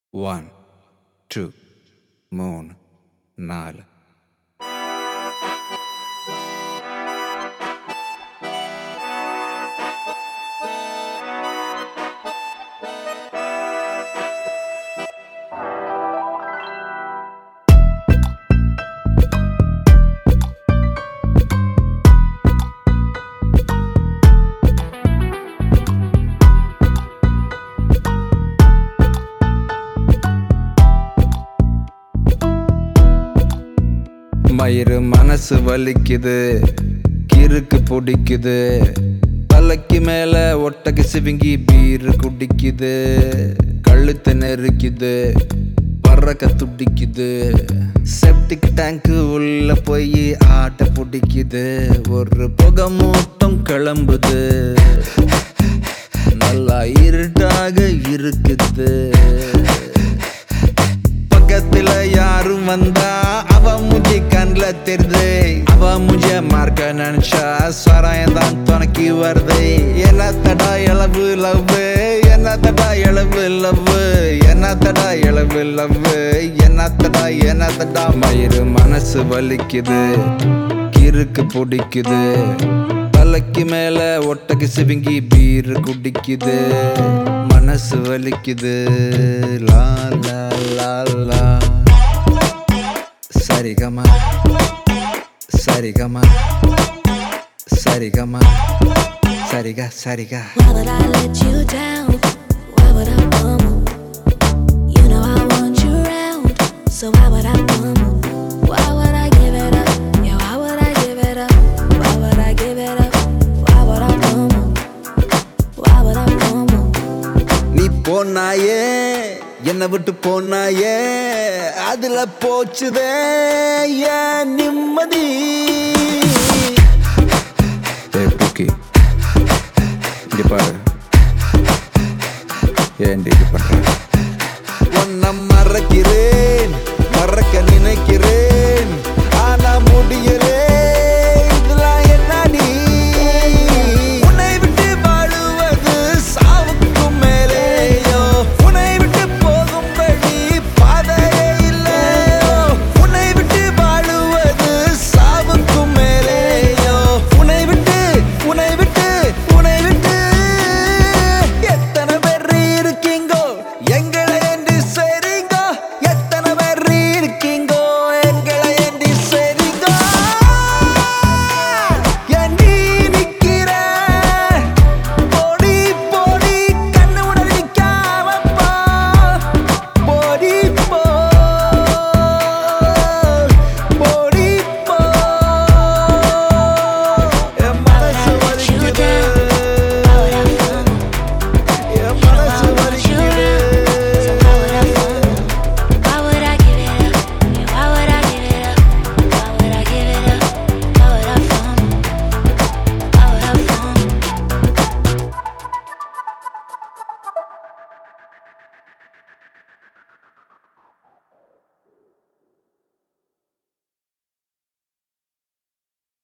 One two மூணு நாலு மயிறு மனசு வலிக்குது கிறுக்கு பிடிக்குது தலைக்கு மேல ஒட்டக சிவிங்கி பீரு குடிக்குது கழுத்து நெருக்குது பறக்க துடிக்குது செப்டிக் டேங்க் உள்ள போய் ஆட்ட பிடிக்குது ஒரு புகை மூட்டம் கிளம்புது நல்லா இருட்டாக இருக்குது பக்கத்துல யாரும் வந்தா அவ முஞ்சி கண்ல தெரிது அவ முஞ்ச மார்க்க நினைச்சா ஸ்வராயம் தான் துணைக்கி வருது என்ன தடா இளவு லவ் என்ன தடா இளவு லவ் என்ன தடா இளவு லவ் என்ன தடா என்ன தடா மயிறு மனசு வலிக்குது கிறுக்கு பிடிக்குது தலைக்கு மேல ஒட்டக்கு சிவிங்கி பீர் குடிக்குது மனசு வலிக்குது லா லா லா லா சரிகமா சரிகமா சரிகமா சரிகா சரிகா Why would I let you down? Why would I bumble? You know I want you round, so why would I bumble? Why would I give it up? Yeah, why would I give it up? Why would I give it up? Why would I bumble? Why would I bumble? நீ போனாயே என்னை விட்டு போனாயே அதுல போச்சுதே ஏன் நிம்மதி ஏய் புக்கி இங்க பாரு ஏன்டி இது பண்ற உன்னை மறக்கிறேன் மறக்க நினைக்கிறேன் ஆனா முடியலே